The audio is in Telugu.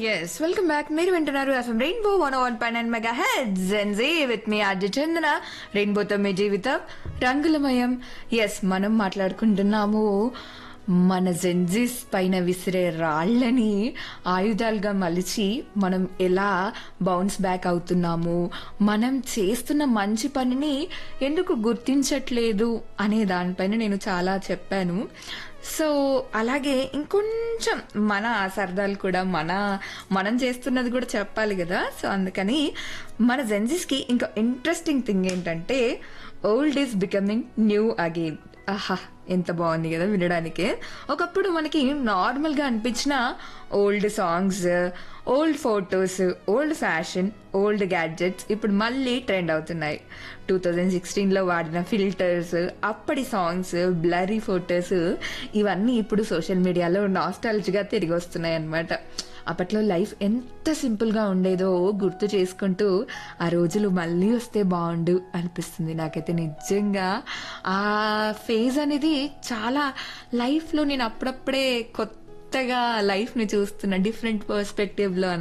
ఎస్ వెల్కమ్ బ్యాక్ మీరు వింటున్నారు FM rainbow one one five and mega heads and G with మీ ఆర్జ చందన రెయిన్బోతో మీ జీవితం రంగులమయం ఎస్ మనం మాట్లాడుకుంటున్నాము మన జెన్జిస్ పైన విసిరే రాళ్ళని ఆయుధాలుగా మలిచి మనం ఎలా బౌన్స్ బ్యాక్ అవుతున్నాము మనం చేస్తున్న మంచి పనిని ఎందుకు గుర్తించట్లేదు అనే దానిపైన నేను చాలా చెప్పాను సో అలాగే ఇంకొంచెం మన సరదాలు కూడా మన మనం చేస్తున్నది కూడా చెప్పాలి కదా సో అందుకని మన జెన్జిస్కి ఇంకా ఇంట్రెస్టింగ్ థింగ్ ఏంటంటే old is becoming new again ఆహా ఎంత బాగుంది కదా వినడానికి ఒకప్పుడు మనకి నార్మల్గా అనిపించిన old songs old photos old fashion old gadgets ఇప్పుడు మళ్ళీ ట్రెండ్ అవుతున్నాయి టూ థౌజండ్ సిక్స్టీన్లో వాడిన ఫిల్టర్స్ అప్పటి సాంగ్స్ బ్లరీ ఫొటోస్ ఇవన్నీ ఇప్పుడు సోషల్ మీడియాలో నాస్టాలజీగా తిరిగి వస్తున్నాయి అన్నమాట అప్పట్లో లైఫ్ ఎంత సింపుల్గా ఉండేదో గుర్తు చేసుకుంటూ ఆ రోజులు మళ్ళీ వస్తే బాగుండు అనిపిస్తుంది నాకైతే నిజంగా ఆ ఫేజ్ అనేది చాలా లైఫ్లో నేను అప్పుడప్పుడే కొత్తగా లైఫ్ని చూస్తున్న డిఫరెంట్ పర్స్పెక్టివ్లో